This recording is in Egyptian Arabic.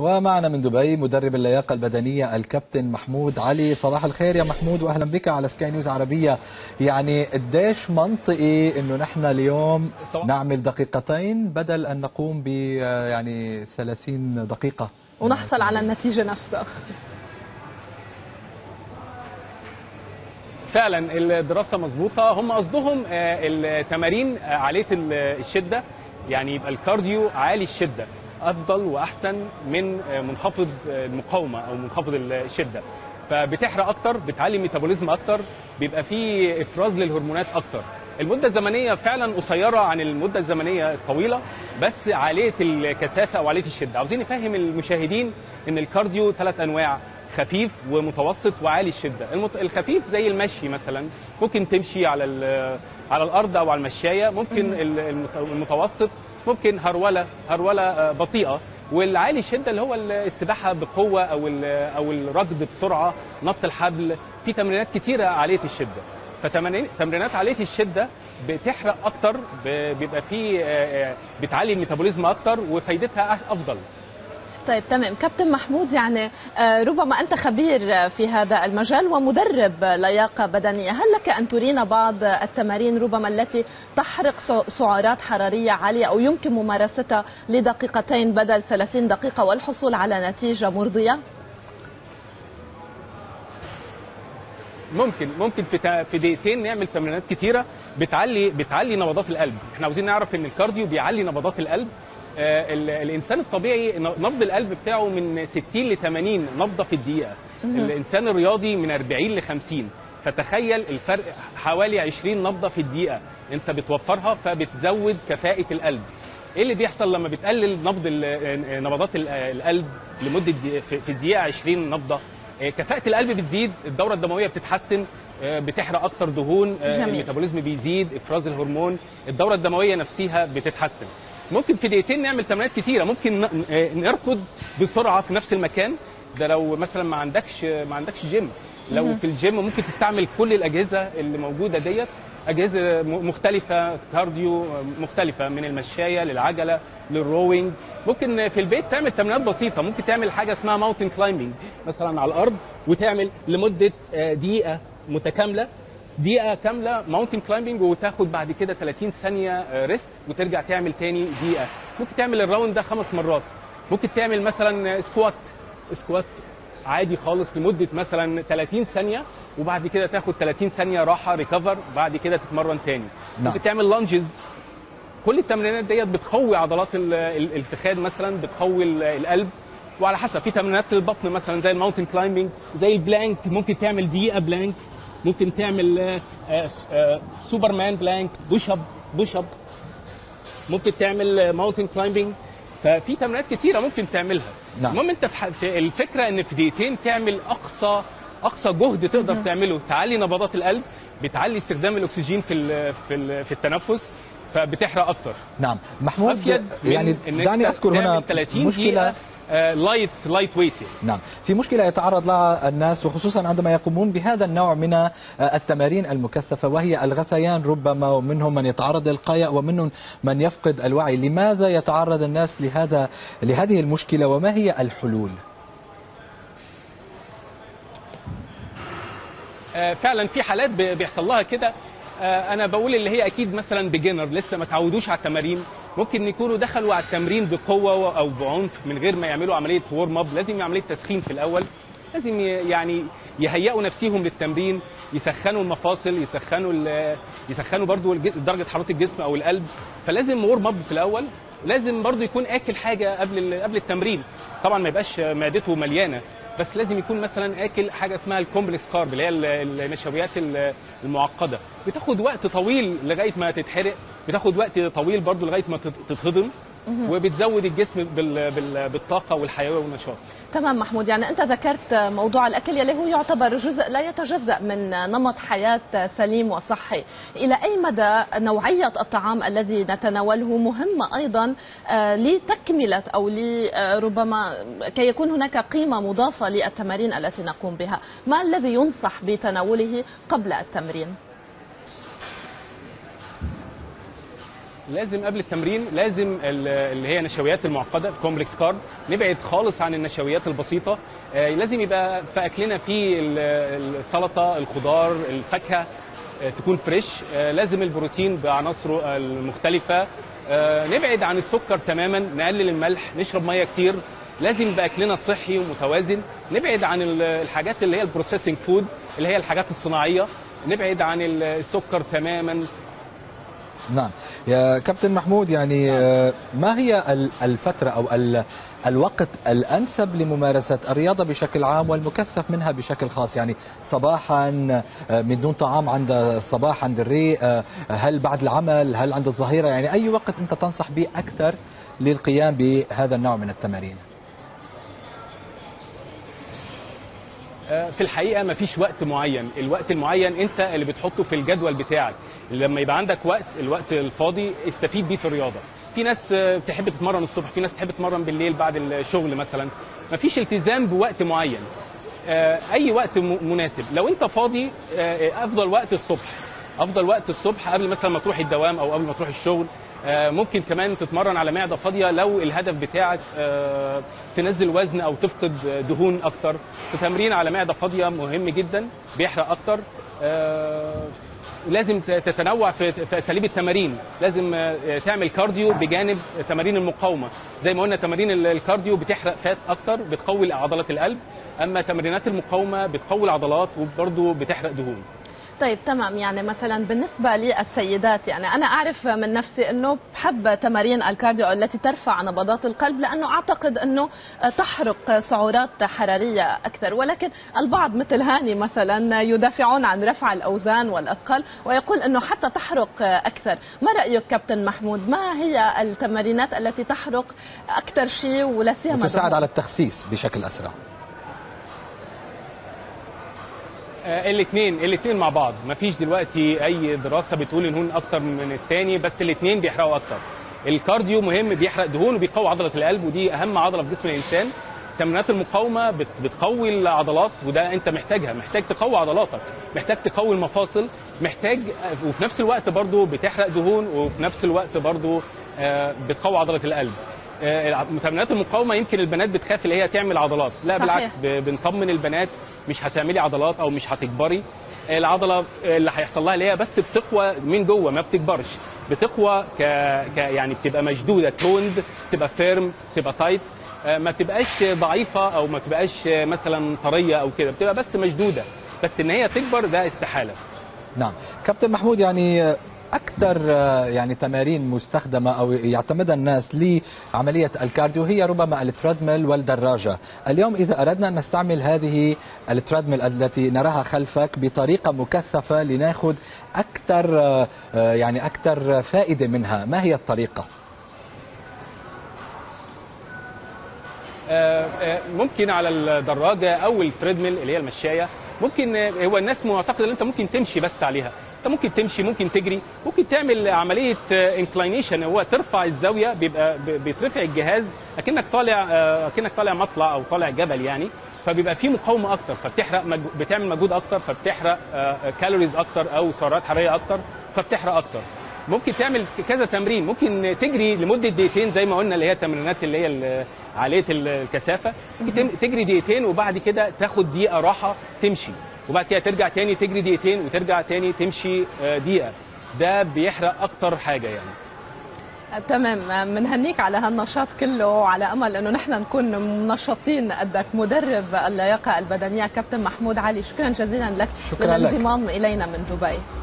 ومعنا من دبي مدرب اللياقة البدنية الكابتن محمود علي صباح الخير يا محمود وأهلا بك على سكاي نيوز عربية يعني قديش منطقي أنه نحن اليوم نعمل دقيقتين بدل أن نقوم ب يعني 30 دقيقة ونحصل على النتيجة نفسها فعلا الدراسه مظبوطه هم قصدهم التمارين عاليه الشده يعني يبقى الكارديو عالي الشده افضل واحسن من منخفض المقاومه او منخفض الشده فبتحرق اكتر بتعلي الميتابوليزم اكتر بيبقى فيه افراز للهرمونات اكتر المده الزمنيه فعلا قصيره عن المده الزمنيه الطويله بس عاليه الكثافه او عاليه الشده عاوزين نفهم المشاهدين ان الكارديو ثلاث انواع خفيف ومتوسط وعالي الشده المت... الخفيف زي المشي مثلا ممكن تمشي على على الارض او على المشايه ممكن المتوسط ممكن هروله هروله بطيئه والعالي الشده اللي هو السباحه بقوه او او الركض بسرعه نط الحبل في تمرينات كتيره عاليه الشده فتمرينات عاليه الشده بتحرق اكتر بيبقى في بتعلي الميتابوليزم اكتر وفايدتها افضل طيب تمام كابتن محمود يعني ربما أنت خبير في هذا المجال ومدرب لياقة بدنية هل لك أن ترينا بعض التمارين ربما التي تحرق سعرات حرارية عالية أو يمكن ممارستها لدقيقتين بدل 30 دقيقة والحصول على نتيجة مرضية؟ ممكن ممكن في في دقيقتين نعمل تمرينات كتيره بتعلي بتعلي نبضات القلب احنا عاوزين نعرف ان الكارديو بيعلي نبضات القلب آه الانسان الطبيعي نبض القلب بتاعه من 60 ل 80 نبضه في الدقيقه الانسان الرياضي من 40 ل 50 فتخيل الفرق حوالي 20 نبضه في الدقيقه انت بتوفرها فبتزود كفاءه القلب ايه اللي بيحصل لما بتقلل نبض نبضات القلب لمده في الدقيقه 20 نبضه كفاءه القلب بتزيد الدوره الدمويه بتتحسن بتحرق اكتر دهون الميتابوليزم بيزيد افراز الهرمون الدوره الدمويه نفسها بتتحسن ممكن في دقيقتين نعمل تمرينات كتيره ممكن نركض بسرعه في نفس المكان ده لو مثلا ما عندكش ما عندكش جيم لو في الجيم ممكن تستعمل كل الاجهزه اللي موجوده ديت اجهزه مختلفه كارديو مختلفه من المشايه للعجله للروينج ممكن في البيت تعمل تمرينات بسيطه ممكن تعمل حاجه اسمها ماونتن كلايمبنج مثلا على الارض وتعمل لمده دقيقه متكامله دقيقه كامله ماونتن كلايمبنج وتاخد بعد كده 30 ثانيه ريست وترجع تعمل تاني دقيقه ممكن تعمل الراوند ده خمس مرات ممكن تعمل مثلا سكوات سكوات عادي خالص لمده مثلا 30 ثانيه وبعد كده تاخد 30 ثانيه راحه ريكفر بعد كده تتمرن تاني نعم. ممكن تعمل لانجز كل التمرينات ديت بتقوي عضلات الفخاد مثلا بتقوي القلب وعلى حسب في تمرينات للبطن مثلا زي الماونتن كلايمبنج زي البلانك ممكن تعمل دقيقه بلانك ممكن تعمل سوبرمان بلانك بوش اب بوش اب ممكن تعمل ماونتن كلايمبنج ففي تمرينات كتيره ممكن تعملها نعم. المهم انت في الفكره ان في دقيقتين تعمل اقصى اقصى جهد تقدر تعمله تعلي نبضات القلب بتعلي استخدام الاكسجين في في في التنفس فبتحرق اكتر نعم محمود يعني دعني اذكر هنا مشكله لايت لايت ويت نعم في مشكله يتعرض لها الناس وخصوصا عندما يقومون بهذا النوع من التمارين المكثفه وهي الغثيان ربما ومنهم من يتعرض للقيء ومنهم من يفقد الوعي لماذا يتعرض الناس لهذا لهذه المشكله وما هي الحلول فعلا في حالات بيحصل لها كده انا بقول اللي هي اكيد مثلا بيجنر لسه ما تعودوش على التمارين ممكن يكونوا دخلوا على التمرين بقوه او بعنف من غير ما يعملوا عمليه وورم اب لازم يعملوا عمليه تسخين في الاول لازم يعني يهيئوا نفسهم للتمرين يسخنوا المفاصل يسخنوا يسخنوا برضو درجه حراره الجسم او القلب فلازم وورم اب في الاول لازم برضو يكون اكل حاجه قبل قبل التمرين طبعا ما يبقاش معدته مليانه بس لازم يكون مثلا اكل حاجه اسمها الكومبلكس كارب اللي هي النشويات المعقده بتاخد وقت طويل لغايه ما تتحرق بتاخد وقت طويل برضو لغايه ما تتهضم وبتزود الجسم بالطاقه والحيويه والنشاط تمام محمود يعني انت ذكرت موضوع الاكل يلي هو يعتبر جزء لا يتجزا من نمط حياه سليم وصحي الى اي مدى نوعيه الطعام الذي نتناوله مهمه ايضا لتكمله او لربما كي يكون هناك قيمه مضافه للتمارين التي نقوم بها ما الذي ينصح بتناوله قبل التمرين لازم قبل التمرين لازم ال- اللي هي نشويات المعقده كومبلكس كارب نبعد خالص عن النشويات البسيطه آه، لازم يبقى في اكلنا في ال- السلطه الخضار الفاكهه آه، تكون فريش آه، لازم البروتين بعناصره المختلفه آه، نبعد عن السكر تماما نقلل الملح نشرب ميه كتير لازم يبقى اكلنا صحي ومتوازن نبعد عن ال- الحاجات اللي هي البروسيسنج فود اللي هي الحاجات الصناعيه نبعد عن ال- السكر تماما نعم يا كابتن محمود يعني آه، ما هي ال- الفترة أو ال- الوقت الأنسب لممارسة الرياضة بشكل عام والمكثف منها بشكل خاص يعني صباحا آه، من دون طعام عند الصباح عند الريق آه، هل بعد العمل هل عند الظهيرة يعني أي وقت أنت تنصح به أكثر للقيام بهذا النوع من التمارين آه، في الحقيقه مفيش وقت معين الوقت المعين انت اللي بتحطه في الجدول بتاعك لما يبقى عندك وقت الوقت الفاضي استفيد بيه في الرياضه في ناس آه، بتحب تتمرن الصبح في ناس تحب تتمرن بالليل بعد الشغل مثلا مفيش التزام بوقت معين آه، اي وقت م- مناسب لو انت فاضي آه، افضل وقت الصبح افضل وقت الصبح قبل مثلا ما تروح الدوام او قبل ما تروح الشغل آه، ممكن كمان تتمرن على معده فاضيه لو الهدف بتاعك آه، تنزل وزن او تفقد دهون اكتر تمرين على معده فاضيه مهم جدا بيحرق اكتر آه، لازم ت- تتنوع في في اساليب التمارين لازم آه، تعمل كارديو بجانب تمارين المقاومه زي ما قلنا تمارين ال- الكارديو بتحرق فات اكتر بتقوي عضلات القلب اما تمرينات المقاومه بتقوي العضلات وبرضه بتحرق دهون طيب تمام يعني مثلا بالنسبة للسيدات يعني أنا أعرف من نفسي أنه بحب تمارين الكارديو التي ترفع نبضات القلب لأنه أعتقد أنه تحرق سعرات حرارية أكثر ولكن البعض مثل هاني مثلا يدافعون عن رفع الأوزان والأثقال ويقول أنه حتى تحرق أكثر ما رأيك كابتن محمود ما هي التمارينات التي تحرق أكثر شيء ولا سيما وتساعد دهون؟ على التخسيس بشكل أسرع الاثنين الاثنين مع بعض مفيش دلوقتي اي دراسه بتقول ان هون اكتر من الثاني بس الاثنين بيحرقوا اكتر الكارديو مهم بيحرق دهون وبيقوي عضله القلب ودي اهم عضله في جسم الانسان تمرينات المقاومه بت- بتقوي العضلات وده انت محتاجها محتاج تقوي عضلاتك محتاج تقوي المفاصل محتاج وفي نفس الوقت برضو بتحرق دهون وفي نفس الوقت برضو آه، بتقوي عضله القلب آه، تمرينات المقاومه يمكن البنات بتخاف اللي هي تعمل عضلات لا صحيح. بالعكس ب- بنطمن البنات مش هتعملي عضلات او مش هتكبري العضله اللي هيحصل لها اللي هي بس بتقوى من جوه ما بتكبرش بتقوى ك... ك يعني بتبقى مشدوده توند تبقى فيرم تبقى تايت ما تبقاش ضعيفه او ما تبقاش مثلا طريه او كده بتبقى بس مشدوده بس ان هي تكبر ده استحاله نعم كابتن محمود يعني أكثر يعني تمارين مستخدمة أو يعتمدها الناس لعملية الكارديو هي ربما التريدميل والدراجة اليوم إذا أردنا أن نستعمل هذه التريدميل التي نراها خلفك بطريقة مكثفة لناخذ أكثر يعني أكثر فائدة منها ما هي الطريقة؟ آه، آه، ممكن على الدراجه او التريدميل اللي هي المشايه ممكن آه، هو الناس معتقده ان انت ممكن تمشي بس عليها انت ممكن تمشي ممكن تجري ممكن تعمل عمليه انكلاينيشن هو ترفع الزاويه بيبقى ب- بيترفع الجهاز اكنك طالع آه، اكنك طالع مطلع او طالع جبل يعني فبيبقى فيه مقاومه اكتر فبتحرق مج... بتعمل مجهود اكتر فبتحرق كالوريز اكتر او سعرات حراريه اكتر فبتحرق اكتر ممكن تعمل كذا تمرين ممكن تجري لمده دقيقتين زي ما قلنا اللي هي التمرينات اللي هي ال- عاليه الكثافه ممكن تم- تجري دقيقتين وبعد كده تاخد دقيقه راحه تمشي وبعد كده ترجع تاني تجري دقيقتين وترجع تاني تمشي آه، دقيقه ده بيحرق اكتر حاجه يعني تمام منهنيك على هالنشاط كله وعلى امل انه نحن نكون منشطين قدك مدرب اللياقه البدنيه كابتن محمود علي شكرا جزيلا لك شكراً لك. للانضمام الينا من دبي